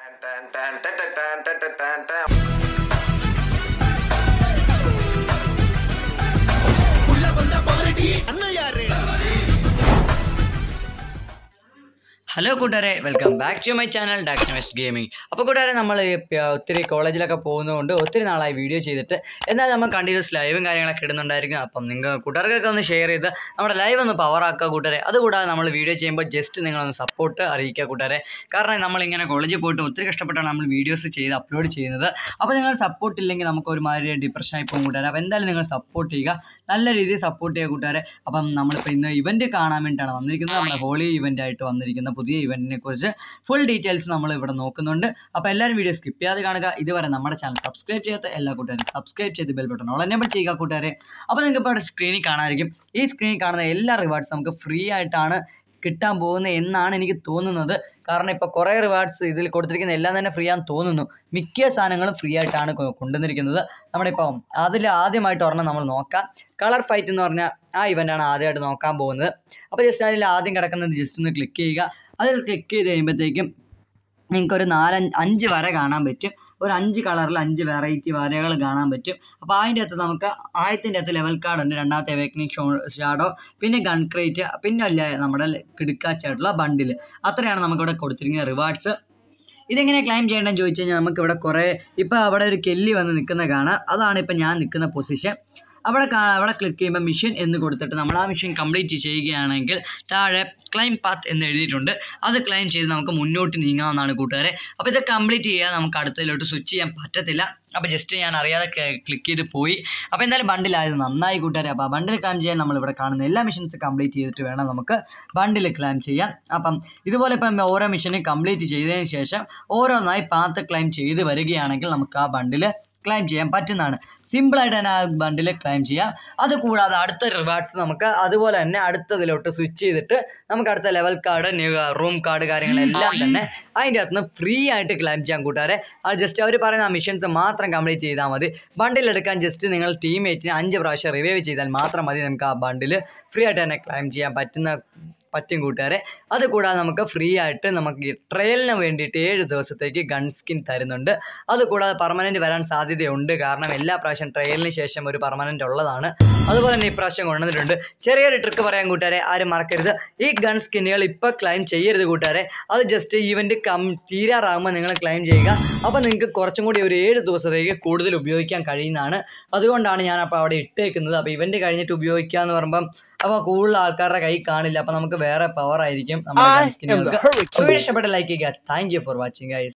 Hello കൂട്ടുകാരെ welcome back to my channel doctor west gaming അപ്പോൾ കൂട്ടുകാരെ നമ്മൾ ഒത്തിരി കോളേജിലൊക്കെ പോകുന്നതുകൊണ്ട് ഒത്തിരി നാളായി വീഡിയോ ചെയ്തിട്ട് എന്നാൽ നമ്മൾ കണ്ടിന്യൂസ് ലൈവും കാര്യങ്ങളൊക്കെ ഇടുന്നുണ്ടായിരിക്കും അപ്പം നിങ്ങൾ കൂട്ടുകാർക്കൊക്കെ ഒന്ന് ഷെയർ ചെയ്ത് നമ്മുടെ ലൈവ് ഒന്ന് പവർ ആക്കുക കൂട്ടുകാരെ അതുകൂടാതെ നമ്മൾ വീഡിയോ ചെയ്യുമ്പോൾ ജസ്റ്റ് നിങ്ങളൊന്ന് സപ്പോർട്ട് അറിയിക്കുക കൂട്ടുകാരെ കാരണം നമ്മളിങ്ങനെ കോളേജിൽ പോയിട്ട് ഒത്തിരി കഷ്ടപ്പെട്ടാണ് നമ്മൾ വീഡിയോസ് ചെയ്ത് അപ്ലോഡ് ചെയ്യുന്നത് അപ്പോൾ നിങ്ങൾ സപ്പോർട്ട് ഇല്ലെങ്കിൽ നമുക്ക് ഒരുമാതിരി ഡിപ്രഷനായി പോകും കൂട്ടുകാരെ അപ്പോൾ എന്തായാലും നിങ്ങൾ സപ്പോർട്ട് ചെയ്യുക നല്ല രീതിയിൽ സപ്പോർട്ട് ചെയ്യുക കൂട്ടുകാരെ അപ്പം നമ്മളിപ്പോൾ ഇന്ന് ഇവൻറ്റ് കാണാൻ വേണ്ടിയിട്ടാണ് വന്നിരിക്കുന്നത് നമ്മുടെ ഹോളി ഇവൻ്റ് ആയിട്ട് വന്നിരിക്കുന്ന പുതിയ ഇവൻറ്റിനെ കുറിച്ച് ഫുൾ ഡീറ്റെയിൽസ് നമ്മൾ ഇവിടെ നോക്കുന്നുണ്ട് അപ്പോൾ എല്ലാവരും വീഡിയോ സ്കിപ്പ് ചെയ്യാതെ കാണുക ഇതുവരെ നമ്മുടെ ചാനൽ സബ്സ്ക്രൈബ് ചെയ്യാത്ത എല്ലാ കൂട്ടുകാരും സബ്സ്ക്രൈബ് ചെയ്ത് ബെൽ ബട്ടൺ ഓൾ എനേബിൾ ചെയ്യുക കൂട്ടുകാരെ അപ്പോൾ നിങ്ങൾക്ക് ഇപ്പോൾ ഇവിടെ സ്ക്രീനിൽ കാണാമായിരിക്കും ഈ സ്ക്രീനിൽ കാണുന്ന എല്ലാ റിവാർഡ്സ് നമുക്ക് ഫ്രീ ആയിട്ടാണ് കിട്ടാൻ പോകുന്നത് എന്നാണ് എനിക്ക് തോന്നുന്നത് കാരണം ഇപ്പോൾ കുറേ റിവാർഡ്സ് ഇതിൽ കൊടുത്തിരിക്കുന്ന എല്ലാം തന്നെ ഫ്രീ ആണെന്ന് തോന്നുന്നു മിക്ക സാധനങ്ങളും ഫ്രീ ആയിട്ടാണ് കൊ- കൊണ്ടുവന്നിരിക്കുന്നത് നമ്മുടെ ഇപ്പം അതിൽ ആദ്യമായിട്ട് ഒരെണ്ണം നമ്മൾ നോക്കാം കളർ ഫൈറ്റ് എന്ന് പറഞ്ഞാൽ ആ ഇവൻ്റാണ് ആദ്യമായിട്ട് നോക്കാൻ പോകുന്നത് അപ്പോൾ ജസ്റ്റ് അതിൽ ആദ്യം കിടക്കുന്നത് ജസ്റ്റ് ഒന്ന് ക്ലിക്ക് ചെയ്യുക അതിൽ ക്ലിക്ക് ചെയ്ത് കഴിയുമ്പോഴത്തേക്കും നിങ്ങൾക്കൊരു നാലഞ്ച് അഞ്ച് വര കാണാൻ പറ്റും ഒരു അഞ്ച് കളറിൽ അഞ്ച് വെറൈറ്റി വരകൾ കാണാൻ പറ്റും അപ്പോൾ അതിൻ്റെ അകത്ത് നമുക്ക് ആദ്യത്തിൻ്റെ അകത്ത് ലെവൽ കാർഡ് ഉണ്ട് രണ്ടാമത്തെ എവേക്കനിങ് ഷോ ഷാഡോ പിന്നെ ഗൺ ക്രേറ്റ് പിന്നെ അല്ല നമ്മുടെ കിടുക്കാച്ചായിട്ടുള്ള ബണ്ടിൽ അത്രയാണ് നമുക്കിവിടെ കൊടുത്തിരിക്കുന്ന റിവാർഡ്സ് ഇതെങ്ങനെ ക്ലൈം ചെയ്യേണ്ടതെന്ന് ചോദിച്ചു കഴിഞ്ഞാൽ നമുക്കിവിടെ കുറേ ഇപ്പോൾ അവിടെ ഒരു കെല്ലി വന്ന് നിൽക്കുന്ന കാണാം അതാണ് ഇപ്പോൾ ഞാൻ നിൽക്കുന്ന പൊസിഷൻ അവിടെ കാ അവിടെ ക്ലിക്ക് ചെയ്യുമ്പോൾ മിഷൻ എന്ന് കൊടുത്തിട്ട് നമ്മൾ ആ മിഷൻ കംപ്ലീറ്റ് ചെയ്യുകയാണെങ്കിൽ താഴെ ക്ലൈം പാത്ത് എന്ന് എഴുതിയിട്ടുണ്ട് അത് ക്ലൈം ചെയ്ത് നമുക്ക് മുന്നോട്ട് നീങ്ങാവുന്നതാണ് കൂട്ടുകാരെ അപ്പോൾ ഇത് കംപ്ലീറ്റ് ചെയ്യാതെ നമുക്ക് അടുത്തതിലോട്ട് സ്വിച്ച് ചെയ്യാൻ പറ്റത്തില്ല അപ്പോൾ ജസ്റ്റ് ഞാൻ അറിയാതെ ക്ലിക്ക് ചെയ്ത് പോയി അപ്പോൾ എന്തായാലും ബണ്ടിലായത് നന്നായി കൂട്ടുകാരെ അപ്പോൾ ബണ്ടിൽ ക്ലൈം ചെയ്യാൻ നമ്മളിവിടെ കാണുന്ന എല്ലാ മിഷൻസ് കംപ്ലീറ്റ് ചെയ്തിട്ട് വേണം നമുക്ക് ബണ്ടിൽ ക്ലൈം ചെയ്യാൻ അപ്പം ഇതുപോലെ ഇപ്പം ഓരോ മിഷനും കംപ്ലീറ്റ് ചെയ്തതിന് ശേഷം ഓരോന്നായി പാത്ത് ക്ലൈം ചെയ്ത് വരികയാണെങ്കിൽ നമുക്ക് ആ ബണ്ടിൽ ക്ലൈം ചെയ്യാൻ പറ്റുന്നതാണ് സിമ്പിളായിട്ട് തന്നെ ആ ബണ്ടിൽ ക്ലൈം ചെയ്യാം അത് കൂടാതെ അടുത്ത റിവാർഡ്സ് നമുക്ക് അതുപോലെ തന്നെ അടുത്തതിലോട്ട് സ്വിച്ച് ചെയ്തിട്ട് നമുക്ക് അടുത്ത ലെവൽ കാർഡ് റൂം കാർഡ് കാര്യങ്ങളെല്ലാം തന്നെ അതിൻ്റെ അകത്ത് നിന്ന് ഫ്രീ ആയിട്ട് ക്ലൈം ചെയ്യാൻ കൂട്ടുകാരെ അത് ജസ്റ്റ് അവർ പറയുന്ന ആ മിഷൻസ് മാത്രം കംപ്ലീറ്റ് ചെയ്താൽ മതി ബണ്ടിൽ എടുക്കാൻ ജസ്റ്റ് നിങ്ങൾ ടീമേറ്റിന് അഞ്ച് പ്രാവശ്യം റിവൈവ് ചെയ്താൽ മാത്രം മതി നമുക്ക് ആ ബണ്ടിൽ ഫ്രീ ആയിട്ട് തന്നെ ക്ലൈം ചെയ്യാൻ പറ്റുന്ന പറ്റും കൂട്ടുകാരെ അതുകൂടാതെ നമുക്ക് ഫ്രീ ആയിട്ട് നമുക്ക് ട്രയലിന് വേണ്ടിയിട്ട് ഏഴ് ദിവസത്തേക്ക് ഗൺ സ്കിൻ തരുന്നുണ്ട് അതുകൂടാതെ പെർമനൻറ്റ് വരാൻ സാധ്യതയുണ്ട് കാരണം എല്ലാ പ്രാവശ്യം ട്രയലിന് ശേഷം ഒരു പെർമനൻറ്റ് ഉള്ളതാണ് അതുപോലെ തന്നെ ഇപ്രാവശ്യം കൊണ്ടുവന്നിട്ടുണ്ട് ചെറിയൊരു ട്രിക്ക് പറയാൻ കൂട്ടുകാരെ ആരും മറക്കരുത് ഈ ഗൺ സ്കിന്നുകൾ ഇപ്പോൾ ക്ലൈം ചെയ്യരുത് കൂട്ടുകാരെ അത് ജസ്റ്റ് ഈവൻറ്റ് കം തീരാറാകുമ്പോൾ നിങ്ങൾ ക്ലൈം ചെയ്യുക അപ്പോൾ നിങ്ങൾക്ക് കുറച്ചും കൂടി ഒരു ഏഴ് ദിവസത്തേക്ക് കൂടുതൽ ഉപയോഗിക്കാൻ കഴിയുന്നതാണ് അതുകൊണ്ടാണ് ഞാൻ അപ്പോൾ അവിടെ ഇട്ടേക്കുന്നത് അപ്പോൾ ഇവൻറ്റ് കഴിഞ്ഞിട്ട് ഉപയോഗിക്കുക എന്ന് പറയുമ്പം അപ്പോൾ കൂടുതൽ ആൾക്കാരുടെ കൈ കാണില്ല അപ്പോൾ നമുക്ക് വേറെ പവർ ആയിരിക്കും നമ്മുടെ I gun am the സ്കിന്നുകൾക്ക് Hurricane. അപ്പോൾ ഇഷ്ടപ്പെട്ട ലൈക്ക് ചെയ്യുക thank you for watching guys